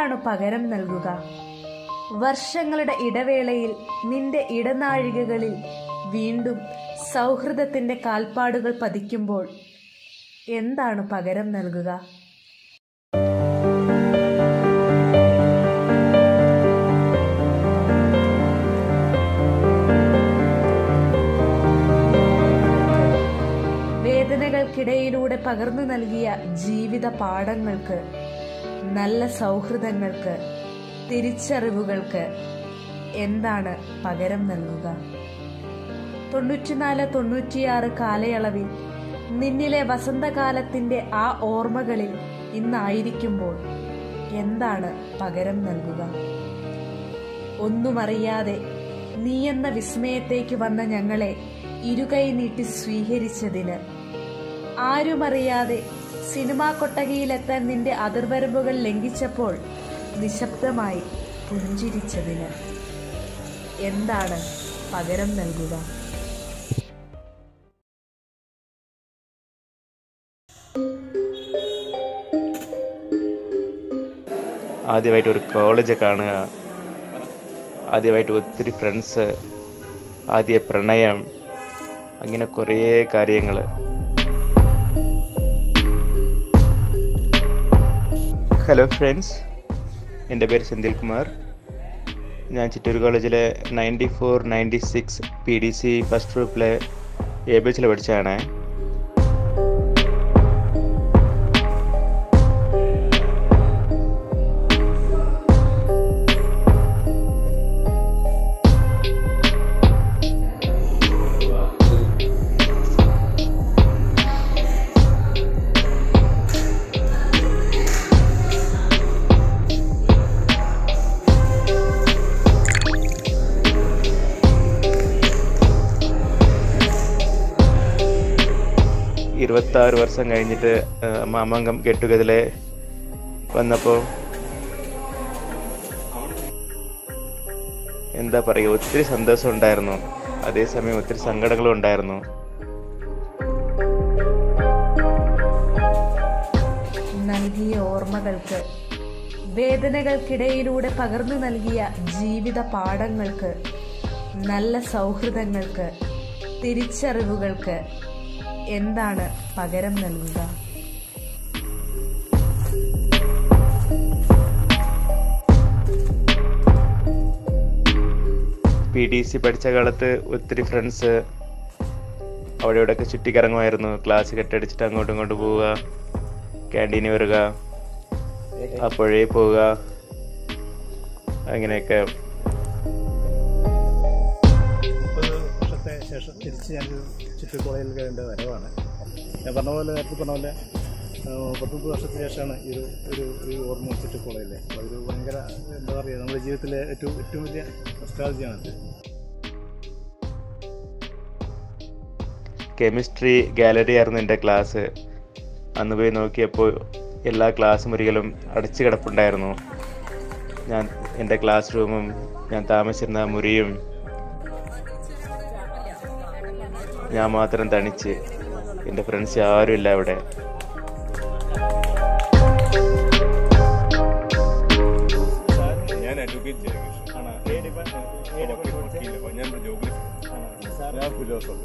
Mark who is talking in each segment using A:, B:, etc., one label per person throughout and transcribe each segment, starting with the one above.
A: എന്താണ് പകരം നൽകുക വർഷങ്ങളുടെ ഇടവേളയിൽ നിന്റെ ഇടനാഴികകളിൽ വീണ്ടും സൗഹൃദത്തിന്റെ കാൽപ്പാടുകൾ പതിക്കുമ്പോൾ എന്താണ് പകരം നൽകുക വേദനകൾക്കിടയിലൂടെ പകർന്നു നൽകിയ ജീവിത പാഠങ്ങൾക്ക് നല്ല സൗഹൃദങ്ങൾക്ക് തിരിച്ചറിവുകൾക്ക് എന്താണ് പകരം നൽകുക തൊണ്ണൂറ്റിനാല് തൊണ്ണൂറ്റിയാറ് കാലയളവിൽ നിന്നിലെ വസന്തകാലത്തിന്റെ ആ ഓർമ്മകളിൽ ഇന്നായിരിക്കുമ്പോൾ എന്താണ് പകരം നൽകുക ഒന്നുമറിയാതെ നീ എന്ന വിസ്മയത്തേക്ക് വന്ന ഞങ്ങളെ ഇരുകൈ നീട്ടി സ്വീകരിച്ചതിന് ആരുമറിയാതെ സിനിമാ കൊട്ടകയിലെത്താൻ നിന്റെ അതിർവരമ്പുകൾ ലംഘിച്ചപ്പോൾ നിശബ്ദമായി പുഞ്ചിരിച്ചതിന് എന്താണ് പകരം നൽകുക
B: ആദ്യമായിട്ട് ഒരു കോളേജ് കാണുക ആദ്യമായിട്ട് ഒത്തിരി ഫ്രണ്ട്സ് ആദ്യ പ്രണയം അങ്ങനെ കുറേ കാര്യങ്ങൾ ഹലോ ഫ്രണ്ട്സ് എൻ്റെ പേര് സെന്തിൽ കുമാർ ഞാൻ ചിറ്റൂർ കോളേജിലെ ninety four ninety six P D C first ഗ്രൂപ്പിലെ എ ബി എച്ചിൽ പഠിച്ചതാണ് ഇരുപത്താറ് വർഷം കഴിഞ്ഞിട്ട് ആ, മാമാങ്കം കെട്ടുകതിലെ വന്നപ്പോൾ എന്താ പറയുക ഒത്തിരി സന്തോഷം ഉണ്ടായിരുന്നു അതേസമയം ഒത്തിരി സങ്കടങ്ങളും ഉണ്ടായിരുന്നു
A: നൽകിയ ഓർമ്മകൾക്ക് വേദനകൾക്കിടയിലൂടെ പകർന്നു നൽകിയ ജീവിത പാഠങ്ങൾക്ക് നല്ല സൗഹൃദങ്ങൾക്ക് തിരിച്ചറിവുകൾക്ക് എന്താണ് പകരം നൽകുക
B: പി ഡി സി പഠിച്ച കാലത്ത് ഒത്തിരി ഫ്രണ്ട്സ് അവിടെ ഇവിടെയൊക്കെ ചുറ്റിക്കറങ്ങുമായിരുന്നു ക്ലാസ് കെട്ടടിച്ചിട്ട് അങ്ങോട്ടും ഇങ്ങോട്ടും പോവുക ക്യാൻറ്റീനിൽ വരിക ആ പുഴയിൽ പോവുക അങ്ങനെയൊക്കെ
C: ഒരു വർഷത്തെ ശേഷം തിരിച്ച് ഞാനൊരു ചിറ്റൂർ കോളേജിൽ കയറേണ്ട വരവാണ് ഞാൻ പറഞ്ഞ പോലെ നേരത്തെ പറഞ്ഞ പോലെ ആ, പത്ത് മുപ്പത് വർഷത്തിന് ശേഷമാണ് ഈ ഒരു ഒരു ഒരു ഓർമ്മ ചിറ്റൂർ കോളേജിലെ അതൊരു ഭയങ്കര എന്താ പറയുക നമ്മുടെ ജീവിതത്തിലെ ഏറ്റവും ഏറ്റവും വലിയ നൊസ്റ്റാൾജിയാണത്
B: കെമിസ്ട്രി ഗാലറി ആയിരുന്നു എൻ്റെ ക്ലാസ് അന്ന് പോയി നോക്കിയപ്പോൾ എല്ലാ ക്ലാസ് മുറികളും അടച്ചു കിടപ്പുണ്ടായിരുന്നു ഞാൻ എൻ്റെ ക്ലാസ് റൂമും ഞാൻ താമസിച്ചിരുന്ന മുറിയും ഞാൻ മാത്രം തണിച്ച് എൻ്റെ ഫ്രണ്ട്സ് ആരും ഇല്ല അവിടെ
D: ഞാൻ അഡ്വക്കേറ്റ് ജയകൃഷ്ണൻ ഞാൻ ജോഗ്രഫി
C: ഞാൻ ഫിലോസഫി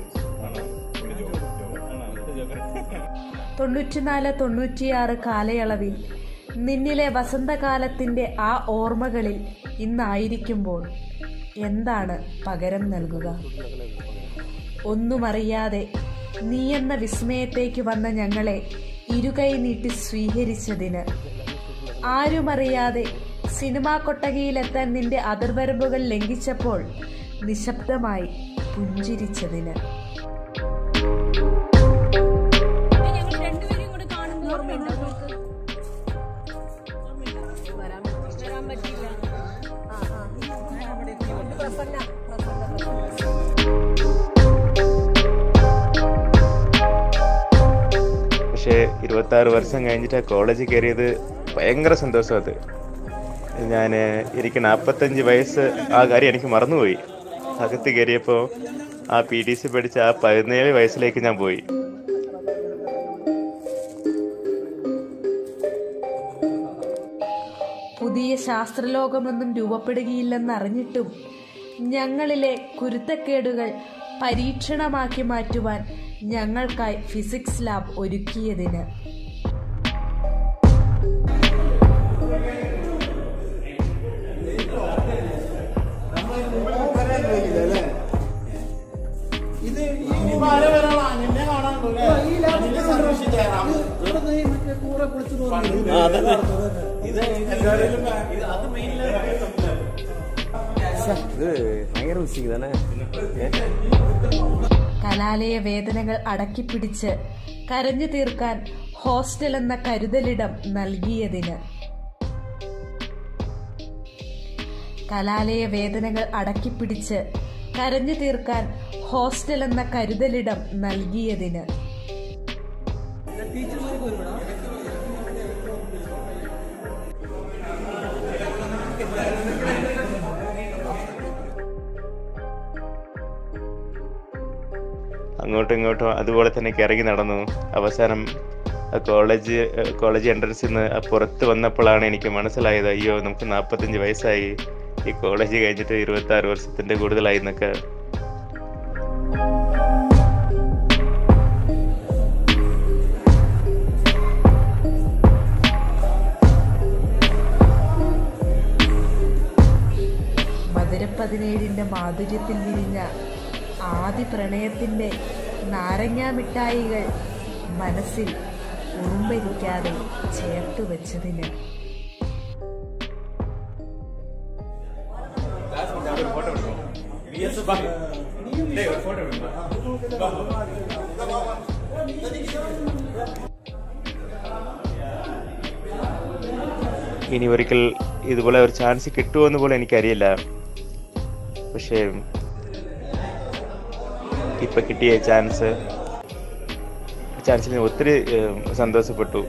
A: തൊണ്ണൂറ്റിനാല് തൊണ്ണൂറ്റിയാറ് കാലയളവിൽ നിന്നിലെ വസന്തകാലത്തിന്റെ ആ ഓർമ്മകളിൽ ഇന്നായിരിക്കുമ്പോൾ എന്താണ് പകരം നൽകുക ഒന്നുമറിയാതെ നീ എന്ന വിസ്മയത്തേക്ക് വന്ന ഞങ്ങളെ ഇരുകൈ നീട്ടി സ്വീകരിച്ചതിന് ആരുമറിയാതെ സിനിമാ കൊട്ടകയിലെത്താൻ നിന്റെ അതിർവരമ്പുകൾ ലംഘിച്ചപ്പോൾ നിശബ്ദമായി പുഞ്ചിരിച്ചതിന്
E: ഞങ്ങൾ രണ്ടുപേരും കൂടെ കാണുന്ന ഓർമ്മയുണ്ടോ നിങ്ങൾക്ക് വരാൻ പറ്റിയില്ല ആ ആ പ്രസന്ന പ്രസന്ന
B: പക്ഷേ ഇരുപത്താറ് വർഷം കഴിഞ്ഞിട്ട് കോളേജിൽ കയറിയത് ഭയങ്കര സന്തോഷം അത് ഞാൻ എനിക്ക് നാൽപ്പത്തഞ്ച് വയസ്സ് ആ കാര്യം എനിക്ക് മറന്നുപോയി അകത്ത് കയറിയപ്പോൾ ആ പി ഡി സി പഠിച്ച ആ പതിനേഴ് വയസ്സിലേക്ക് ഞാൻ പോയി
A: പുതിയ ശാസ്ത്രലോകമൊന്നും രൂപപ്പെടുകയില്ലെന്നറിഞ്ഞിട്ടും ഞങ്ങളിലെ കുരുത്തക്കേടുകൾ പരീക്ഷണമാക്കി മാറ്റുവാൻ ഞങ്ങൾക്കായി ഫിസിക്സ് ലാബ് ഒരുക്കിയതിന്
F: ഇത് ഭയങ്കര മിസ്സിങ് തന്നെ
A: കലാലയ വേദനകൾ അടക്കിപ്പിടിച്ച് കരഞ്ഞു തീർക്കാൻ ഹോസ്റ്റൽ എന്ന കരുതലിടം നൽകിയതിന് കലാലയ വേദനകൾ അടക്കിപ്പിടിച്ച് കരഞ്ഞു തീർക്കാൻ ഹോസ്റ്റൽ എന്ന കരുതലിടം നൽകിയതിന്
B: അങ്ങോട്ടും ഇങ്ങോട്ടും അതുപോലെ തന്നെ ഇറങ്ങി നടന്നു അവസാനം ആ കോളേജ് കോളേജ് എൻട്രൻസിൽ നിന്ന് പുറത്ത് വന്നപ്പോഴാണ് എനിക്ക് മനസ്സിലായത് അയ്യോ നമുക്ക് നാൽപ്പത്തഞ്ച് വയസ്സായി ഈ കോളേജ് കഴിഞ്ഞിട്ട് ഇരുപത്തി ആറ് വർഷത്തിന്റെ കൂടുതലായി എന്നൊക്കെ
A: മധുരപ്പതിനേഴിന്റെ മാധുര്യത്തിൽ വിരിഞ്ഞ ആദി പ്രണയത്തിന്റെ നാരങ്ങാ മിഠായികൾ മനസ്സിൽ ഉറുമ്പരിക്കാതെ ചേർത്തു വെച്ചതിന്
B: ഇനി ഒരിക്കൽ ഇതുപോലെ ഒരു ചാൻസ് കിട്ടുമെന്ന് പോലും എനിക്കറിയില്ല പക്ഷേ ഇപ്പൊ കിട്ടിയ ചാൻസ് ചാൻസിൽ ഞാൻ ഒത്തിരി ഏം, സന്തോഷപ്പെട്ടു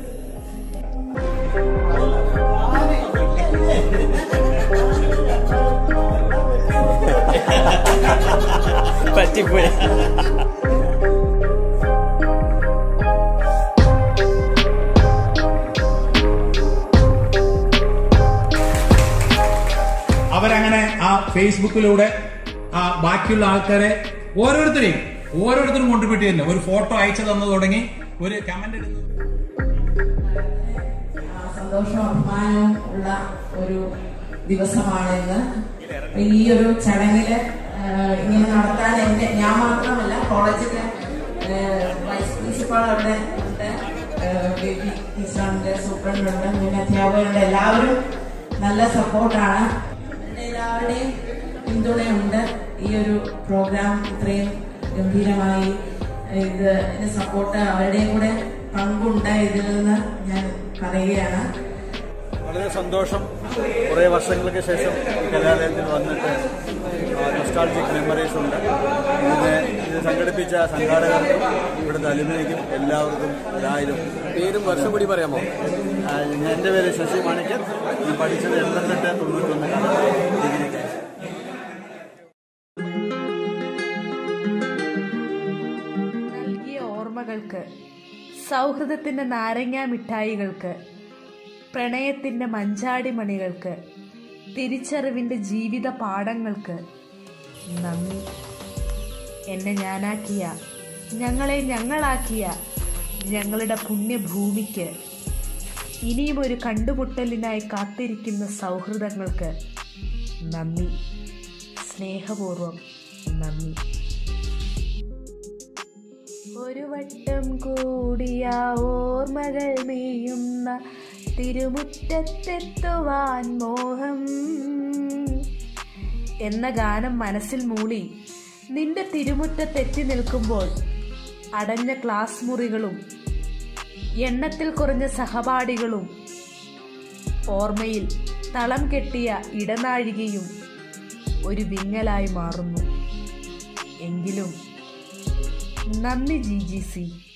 F: പറ്റിപ്പോയി
G: അവരങ്ങനെ ആ ഫേസ്ബുക്കിലൂടെ ആ ബാക്കിയുള്ള ആൾക്കാരെ ഓരോരുത്തരെയും ഓരോരുത്തരും കോൺട്രിബ്യൂട്ട് ചെയ്യുന്നില്ല ഒരു ഫോട്ടോ അയച്ചു തന്നു തുടങ്ങി ഒരു കമന്റ് ഇടുന്നു
H: സന്തോഷവും അഭിമാനവും ഉള്ള ഒരു ദിവസമാണ് ഇന്ന് ഈ ഒരു ചടങ്ങില് ആഹ് ഇങ്ങനെ നടത്താൻ എന്റെ ഞാൻ മാത്രമല്ല കോളേജിലെ ആഹ് വൈസ് പ്രിൻസിപ്പാൾ അവിടെ ഉണ്ട് ആഹ് ബേബി ടീച്ചറുണ്ട് സൂപ്രണ്ടുണ്ട് പിന്നെ അധ്യാപകരുണ്ട് എല്ലാവരും നല്ല സപ്പോർട്ടാണ് എല്ലാവരുടെയും പിന്തുണയുണ്ട് ഈ ഒരു പ്രോഗ്രാം ഇത്രയും ഗംഭീരമായി ഇത് സപ്പോർട്ട് അവരുടെയും കൂടെ പങ്കുണ്ട് ഇതിൽ നിന്ന് ഞാൻ പറയുകയാണ്
C: വളരെ സന്തോഷം കുറേ വർഷങ്ങൾക്ക് ശേഷം ഈ കലാലയത്തിൽ വന്നിട്ട് നൊസ്റ്റാൾജിക് മെമ്മറീസ് ഉണ്ട് ഇതിനെ ഇത് സംഘടിപ്പിച്ച സംഘാടകർക്കും ഇവിടുത്തെ അലുമിനിക്കും എല്ലാവർക്കും ഒരായിരം
F: പേരും വർഷം കൂടി പറയാമോ
C: ആ, ഞാൻ എൻ്റെ പേര് ശശി മാണിക്കൻ ഞാൻ പഠിച്ചത് എൺപത്തെട്ട് തൊണ്ണൂറ്റൊന്ന് ഡിഗ്രിക്ക്
A: നൽകിയ ഓർമ്മകൾക്ക് സൗഹൃദത്തിന്റെ നാരങ്ങാ മിഠായികൾക്ക് പ്രണയത്തിന്റെ മഞ്ചാടി മണികൾക്ക് തിരിച്ചറിവിന്റെ ജീവിത പാഠങ്ങൾക്ക് നന്ദി എന്നെ ഞാനാക്കിയ ഞങ്ങളെ ഞങ്ങളാക്കിയ ഞങ്ങളുടെ പുണ്യഭൂമിക്ക് ഇനിയും ഒരു കണ്ടുമുട്ടലിനായി കാത്തിരിക്കുന്ന സൗഹൃദങ്ങൾക്ക് നന്ദി സ്നേഹപൂർവം നന്ദി ഒരു വട്ടം കൂടിയ ഓർമ്മകൾ മെയ്യുന്ന തിരുമുറ്റത്തെത്തുവാൻ മോഹം എന്ന ഗാനം മനസ്സിൽ മൂളി നിന്റെ തിരുമുറ്റത്തെത്തി നിൽക്കുമ്പോൾ അടഞ്ഞ ക്ലാസ് മുറികളും എണ്ണത്തിൽ കുറഞ്ഞ സഹപാഠികളും ഓർമ്മയിൽ തളം കെട്ടിയ ഇടനാഴികയും ഒരു വിങ്ങലായി മാറുന്നു എങ്കിലും നന്ദി ജി ജി സി